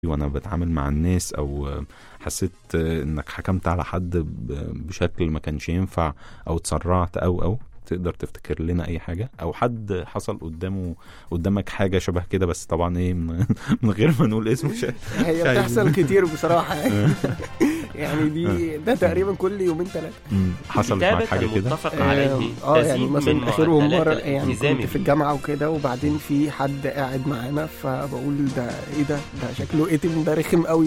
وانا بتعامل مع الناس او حسيت انك حكمت على حد ب- بشكل ما كانش ينفع او اتسرعت او او تقدر تفتكر لنا اي حاجه او حد حصل قدامه قدامك حاجه شبه كده بس طبعا ايه من, من غير ما نقول اسمه مش هي عايز- بتحصل كتير بصراحه يعني يعني دي ده تقريبا كل يومين ثلاثه مم، حصلت معاك كتابة حاجه كده المتفق عليه اه يعني تزيد من مثلا اخرهم معدلات مره يعني الالتزام كنت في به. الجامعه وكده وبعدين في حد قاعد معانا فبقول ده ايه ده ده شكله ايتم ده رخم قوي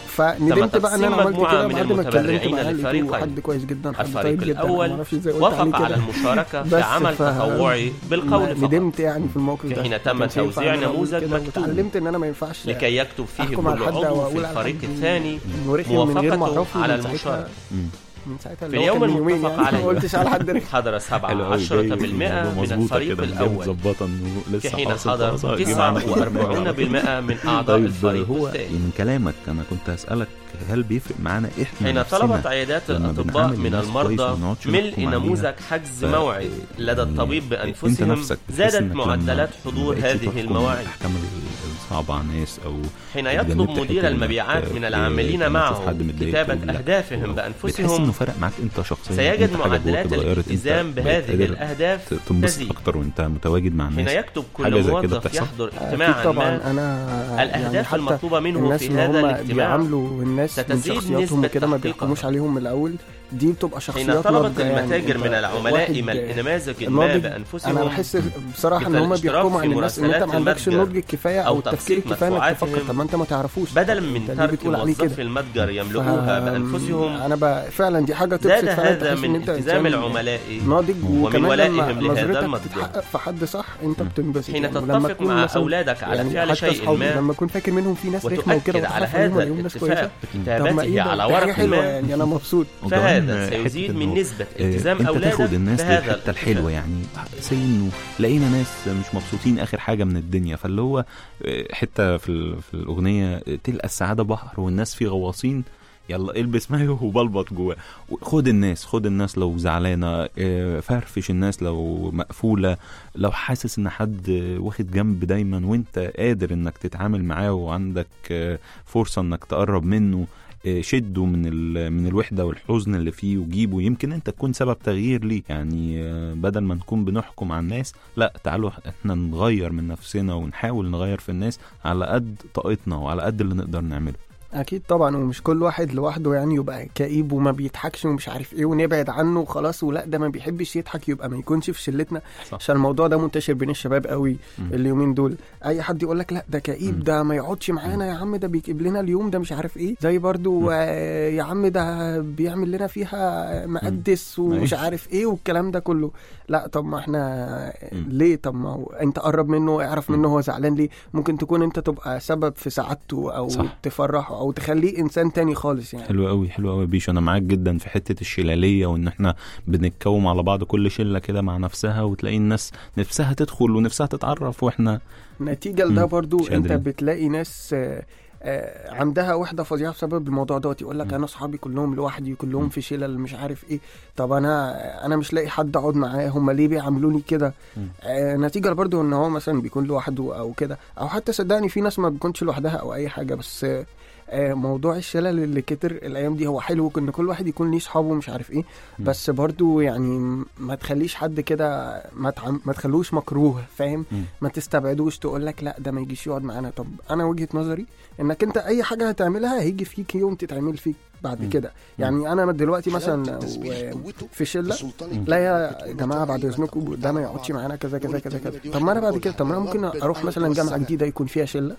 فندمت بقى ان انا تقسيم عملت مجموعة كده من بعد ما اتكلمت المتبرعين معاه لقيته للفريقين. حد كويس جدا حد الفريق طيب جدا أنا الأول معرفش ازاي قلت عليه وافق على كده المشاركة في بس عمل ف- تطوعي بالقول فقط ندمت يعني في الموقف في ده حين ما تم كانش ينفع توزيع إن أنا أقول نموذج كده، مكتوب. واتعلمت ان انا ما ينفعش لكي يكتب فيه أحكم على كل حد أو عضو في أقول على الفريق حد الثاني إنه رخم من غير ما موافقته اعرفه على من ساعتها- المشاركة مم. من ساعتها في اللي هو اليوم كان يومين المتفق يعني عليه. ما قلتش على حد رخم حضر سبعة حلو قوي عشرة بالمئة من مظبوطة الفريق كده، الأول مظبطة انه في لسه حين حاصل حضر تواصل. جه تسعة معانا. وأربعون بالمئة من أعضاء طيب الفريق هو الثاني من كلامك انا كنت اسالك هل بيفرق معانا احنا حين نفسنا طلبت عيادات لما الأطباء بنعامل من الناس كويس المرضى وما نقعدش ملء نحكم عليها. نموذج حجز ف- موعد لدى يعني الطبيب انت بأنفسهم نفسك بتحس زادت إنك لما معدلات ما حضور بقتش هذه تحكم المواعيد الاحكام ال- الصعبه على الناس او حين اتجنبت يطلب حتة مدير إنك المبيعات من ت- العاملين لما تشوف معه حد متضايق كتابة تقول لا. أهدافهم بتحس بأنفسهم انه فرق معاك انت شخصيا سيجد انت حاجة جواك معدلات اتغيرت، انت الالتزام بقيت بهذه قادر الأهداف ت- تنبسط تزيد اكتر وانت متواجد مع حين الناس يكتب حاجة كل زي كده موظف بتحصل؟ يحضر اكيد اجتماعا طبعا ما انا يعني الأهداف حتى المطلوبة منه الناس في اللي هذا هم الاجتماع بيعاملوا الناس من ستزيد شخصياتهم نسبة وكده ما تحقيقها. بيحكموش عليهم من الاول دي بتبقى شخصيات حين طلبت ناضجة يعني. المتاجر أنت من العملاء واحد ملء نماذج ما ناضج، بأنفسهم انا بحس بصراحه ان مثل هم الاشتراك بيحكموا في عن الناس ان انت مراسلات ما عندكش المتجر النضج الكفايه أو او التفكير تقسيط الكفايه انك تفكر مدفوعاتهم طب ما انت ما تعرفوش بدلا من أنت ليه ترك بتقول عليه كده؟ موظفي المتجر يملؤوها ف- بأنفسهم انا ب... فعلا دي حاجه تبسط زاد فعلا هذا تحس ان من انت التزام إنسان العملاء ناضج ومن وكمان ولائهم لما لهذا نظرتك المتجر. تتحقق في حد صح انت بتنبسط حين يعني ولما تتفق تكون مع مثلا أولادك على يعني فعل حتى شيء أصحابي ما لما اكون فاكر منهم في ناس رخمه وكده وتؤكد على وبخاف عليهم هذا عليهم ناس كويسه الاتفاق طب ما بكتابته ايه ده على دي حاجه ورق حلوه ما يعني انا مبسوط وكمان فهذا حتة سيزيد إنه من نسبة آه، التزام انت أولادك تاخد الناس بهذا للحته الحلوه يعني زي انه لقينا ناس مش مبسوطين اخر حاجه من الدنيا فاللي هو آه، حته في ال- في الاغنيه آه، تلقى السعاده بحر والناس فيه غواصين يلا البس مايو وبلبط جواه خد الناس خد الناس لو زعلانه آه، فرفش الناس لو مقفوله لو حاسس ان حد آه، واخد جنب دايما وانت قادر انك تتعامل معاه وعندك آه، فرصه انك تقرب منه آه، شده من ال- من الوحده والحزن اللي فيه وجيبه يمكن انت تكون سبب تغيير ليه يعني آه، بدل ما نكون بنحكم على الناس لا تعالوا احنا نغير من نفسنا ونحاول نغير في الناس على قد طاقتنا وعلى قد اللي نقدر نعمله اكيد طبعا ومش كل واحد لوحده يعني يبقى كئيب وما بيضحكش ومش عارف ايه ونبعد عنه وخلاص ولا ده ما بيحبش يضحك يبقى ما يكونش في شلتنا صح. عشان الموضوع ده منتشر بين الشباب قوي مم. اليومين دول اي حد يقول لك لا ده كئيب مم. ده ما يقعدش معانا يا عم ده بيجيب لنا اليوم ده مش عارف ايه زي برضو مم. آه يا عم ده بيعمل لنا فيها مقدس ومش أيوة. عارف ايه والكلام ده كله لا طب ما احنا مم. ليه طب ما هو انت قرب منه اعرف مم. منه هو زعلان ليه ممكن تكون انت تبقى سبب في سعادته او صح. تفرحه او تخليه انسان تاني خالص يعني حلو قوي حلو قوي بيشو انا معاك جدا في حته الشلاليه وان احنا بنتكوم على بعض كل شله كده مع نفسها وتلاقي الناس نفسها تدخل ونفسها تتعرف واحنا نتيجة لده مم. برضو مش انت قادرين. بتلاقي ناس آه، آه، عندها وحدة فظيعة بسبب الموضوع دوت يقول لك مم. انا اصحابي كلهم لوحدي كلهم مم. في شلل مش عارف ايه طب انا انا مش لاقي حد اقعد معاه هم ليه بيعاملوني كده مم. آه، نتيجة برضو ان هو مثلا بيكون لوحده او كده او حتى صدقني في ناس ما بيكونش لوحدها او اي حاجة بس آه، آه، موضوع الشلل اللي كتر الايام دي هو حلو ان كل واحد يكون ليه صحابه مش عارف ايه مم. بس برضو يعني ما تخليش حد كده ما, تعم... ما تخلوش مكروه فاهم مم. ما تستبعدوش تقول لك لا ده ما يجيش يقعد معانا طب انا وجهة نظري انك انت اي حاجة هتعملها هيجي فيك يوم تتعمل فيك بعد مم. كده يعني انا دلوقتي مثلا و- في شلة لا يا جماعه بعد اذنكم ده ما يقعدش معانا كذا كذا كذا كذا طب ما انا بعد كده طب ما انا ممكن اروح مثلا جامعه جديده يكون فيها شله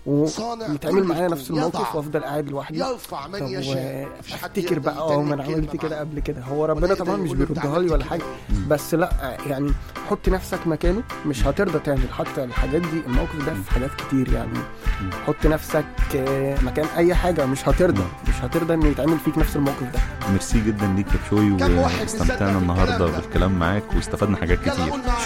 ويتعمل معايا نفس الموقف وافضل قاعد لوحدي يرفع طب من يشاء مفيش حد وافتكر يقدر بقى اه ما انا يتنك عملت كلمة كده معاه. قبل كده هو ربنا ولا طبعا يقدر مش يقول له بيردها أنت لي ولا عملت حاجه مم. بس لا يعني حط نفسك مكانه مش هترضى تعمل حتى الحاجات دي الموقف ده في حاجات كتير يعني حط نفسك آه، مكان اي حاجه مش هترضى مش هترضى ان يتعمل فيك نفس الموقف ده ميرسي جدا ليك يا بشوي كم واحد واستمتعنا مصدق النهارده الكلام ده؟ بالكلام معاك واستفدنا حاجات يلا كتير قول معايا